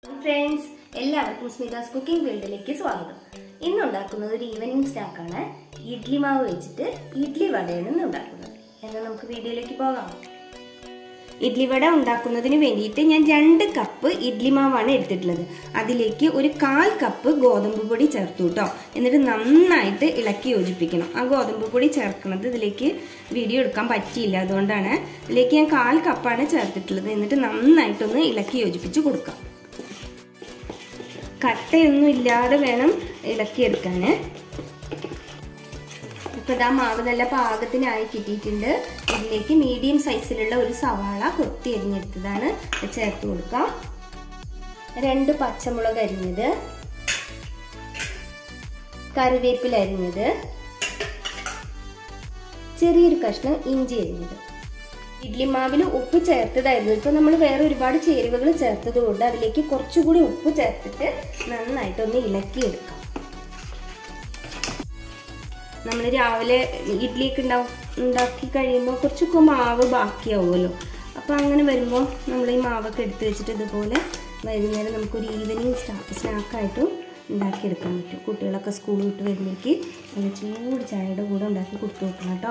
friends എല്ലാവർക്കും സ്മിതാസ് cooking ഫീൽഡിലേക്ക് സ്വാഗതം ഇന്ന് ഉണ്ടാക്കുന്നത് ഒരു ഈവനിങ് സ്നാക്കാണ് ഇഡ്ലി മാവ് വെച്ചിട്ട് ഇഡ്ലി വടയാണ് ഇന്ന് ഉണ്ടാക്കുന്നത് എന്നാൽ നമുക്ക് വീഡിയോയിലേക്ക് പോകാം ഇഡ്ലി വട ഉണ്ടാക്കുന്നതിന് വേണ്ടിയിട്ട് ഞാൻ രണ്ട് കപ്പ് ഇഡ്ലി മാവാണ് എടുത്തിട്ടുള്ളത് അതിലേക്ക് ഒരു കാൽ കപ്പ് ഗോതമ്പ് പൊടി ചേർത്തു കേട്ടോ എന്നിട്ട് നന്നായിട്ട് ഇളക്കി യോജിപ്പിക്കണം ആ ഗോതമ്പ് പൊടി ചേർക്കുന്നത് ഇതിലേക്ക് വീഡിയോ എടുക്കാൻ പറ്റിയില്ല അതുകൊണ്ടാണ് ഇതിലേക്ക് ഞാൻ കാൽ കപ്പാണ് ചേർത്തിട്ടുള്ളത് എന്നിട്ട് നന്നായിട്ടൊന്ന് ഇളക്കി യോജിപ്പിച്ച് കൊടുക്കാം കട്ടയൊന്നും ഇല്ലാതെ വേണം ഇളക്കിയെടുക്കാൻ ഇപ്പൊ ഇതാ മാവ് നല്ല പാകത്തിനായി കിട്ടിയിട്ടുണ്ട് ഇതിലേക്ക് മീഡിയം സൈസിലുള്ള ഒരു സവാള കൊത്തി അരിഞ്ഞെടുത്തതാണ് ചേർത്ത് കൊടുക്കാം രണ്ട് പച്ചമുളക് അരിഞ്ഞത് കറിവേപ്പില അരിഞ്ഞത് ചെറിയൊരു കഷ്ണം ഇഞ്ചി അരിഞ്ഞത് ഇഡ്ലി മാവിൽ ഉപ്പ് ചേർത്തതായിരുന്നു ഇപ്പൊ നമ്മൾ വേറെ ഒരുപാട് ചേരുവകൾ ചേർത്തത് കൊണ്ട് അതിലേക്ക് കുറച്ചുകൂടി ഉപ്പ് ചേർത്തിട്ട് നന്നായിട്ടൊന്ന് ഇളക്കിയെടുക്കാം നമ്മൾ രാവിലെ ഇഡ്ഡലിയൊക്കെ ഉണ്ടാവും ഉണ്ടാക്കി കഴിയുമ്പോൾ കുറച്ചൊക്കെ മാവ് ബാക്കിയാവുമല്ലോ അപ്പോൾ അങ്ങനെ വരുമ്പോൾ നമ്മൾ ഈ മാവൊക്കെ എടുത്ത് വെച്ചിട്ട് ഇതുപോലെ വൈകുന്നേരം നമുക്കൊരു ഈവനിങ് സ്നാക്കായിട്ടും ഉണ്ടാക്കിയെടുക്കാൻ പറ്റും കുട്ടികളൊക്കെ സ്കൂൾ വിട്ട് വരുമ്പോഴേക്ക് ഒരു ചൂട് ചായയുടെ കൂടെ ഉണ്ടാക്കി കൊടുത്തു വെക്കണം കേട്ടോ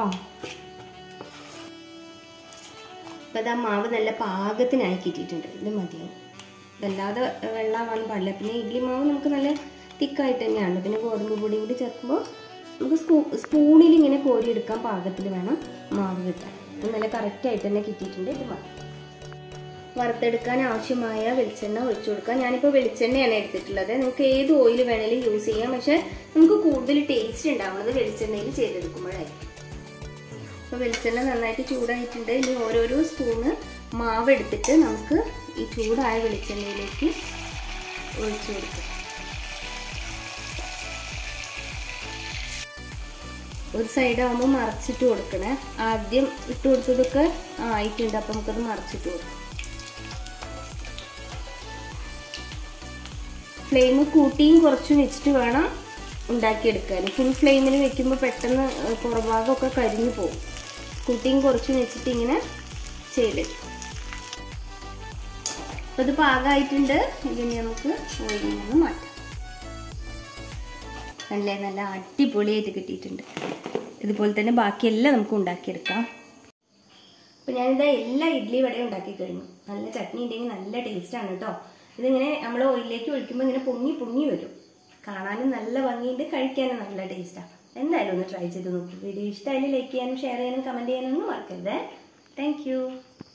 അപ്പോൾ അത് ആ മാവ് നല്ല പാകത്തിനായി കിട്ടിയിട്ടുണ്ട് ഇത് മതിയാവും ഇതല്ലാതെ വെള്ളമാവാൻ പാടില്ല പിന്നെ ഇഡ്ഡലി മാവ് നമുക്ക് നല്ല തിക്കായിട്ട് തന്നെയാണ് പിന്നെ ഗോതമ്പ് പൊടിയും കൂടി ചേർക്കുമ്പോൾ നമുക്ക് സ്പൂ സ്പൂണിൽ ഇങ്ങനെ കോരിയെടുക്കാൻ പാകത്തിൽ വേണം മാവ് കിട്ടാൻ ഇത് നല്ല കറക്റ്റായിട്ട് തന്നെ കിട്ടിയിട്ടുണ്ട് ഇത് മതി വറുത്തെടുക്കാൻ ആവശ്യമായ വെളിച്ചെണ്ണ ഒഴിച്ചു കൊടുക്കാം ഞാനിപ്പോൾ വെളിച്ചെണ്ണയാണ് എടുത്തിട്ടുള്ളത് നിങ്ങൾക്ക് ഏത് ഓയിൽ വേണേലും യൂസ് ചെയ്യാം പക്ഷേ നമുക്ക് കൂടുതൽ ടേസ്റ്റ് ഉണ്ടാവുന്നത് വെളിച്ചെണ്ണയിൽ ചെയ്തെടുക്കുമ്പോഴായിരിക്കും അപ്പോൾ വെളിച്ചെണ്ണ നന്നായിട്ട് ചൂടായിട്ടുണ്ട് ഇനി ഓരോരോ സ്പൂണ് മാവ് എടുത്തിട്ട് നമുക്ക് ഈ ചൂടായ വെളിച്ചെണ്ണയിലേക്ക് ഒഴിച്ചു കൊടുക്കാം ഒരു സൈഡ് ആകുമ്പോൾ മറച്ചിട്ട് കൊടുക്കണേ ആദ്യം ഇട്ട് കൊടുത്തതൊക്കെ ആയിട്ടുണ്ട് അപ്പം നമുക്കത് മറച്ചിട്ട് കൊടുക്കാം ഫ്ലെയിം കൂട്ടിയും കുറച്ചും വെച്ചിട്ട് വേണം ഉണ്ടാക്കിയെടുക്കാൻ ഫുൾ ഫ്ലെയിമിൽ വെക്കുമ്പോൾ പെട്ടെന്ന് പുറഭാഗമൊക്കെ കരിഞ്ഞു പോകും കൂട്ടിയും കുറച്ചും വെച്ചിട്ട് ഇങ്ങനെ ചെയ്തെടുക്കും അപ്പോൾ ഇത് പാകമായിട്ടുണ്ട് ഇതിനെ നമുക്ക് ഓയിലിൽ നിന്ന് മാറ്റാം നല്ല നല്ല അടിപൊളിയായിട്ട് കിട്ടിയിട്ടുണ്ട് ഇതുപോലെ തന്നെ ബാക്കിയെല്ലാം നമുക്ക് ഉണ്ടാക്കിയെടുക്കാം അപ്പോൾ ഞാനിതാ എല്ലാ ഇഡ്ഡലി വടയും ഉണ്ടാക്കി കഴിഞ്ഞു നല്ല ചട്നി ഉണ്ടെങ്കിൽ നല്ല ടേസ്റ്റാണ് കേട്ടോ ഇതിങ്ങനെ നമ്മൾ ഓയിലിലേക്ക് ഒഴിക്കുമ്പോൾ ഇങ്ങനെ പൊങ്ങി പൊങ്ങി വരും കാണാനും നല്ല ഭംഗിയുണ്ട് കഴിക്കാനും നല്ല ടേസ്റ്റാണ് എന്തായാലും ഒന്ന് ട്രൈ ചെയ്ത് നോക്കൂ വീഡിയോ ഇഷ്ടമായാലും ലൈക്ക് ചെയ്യാനും ഷെയർ ചെയ്യാനും കമൻറ്റ് ചെയ്യാനും ഒന്നും മറക്കരുത് താങ്ക്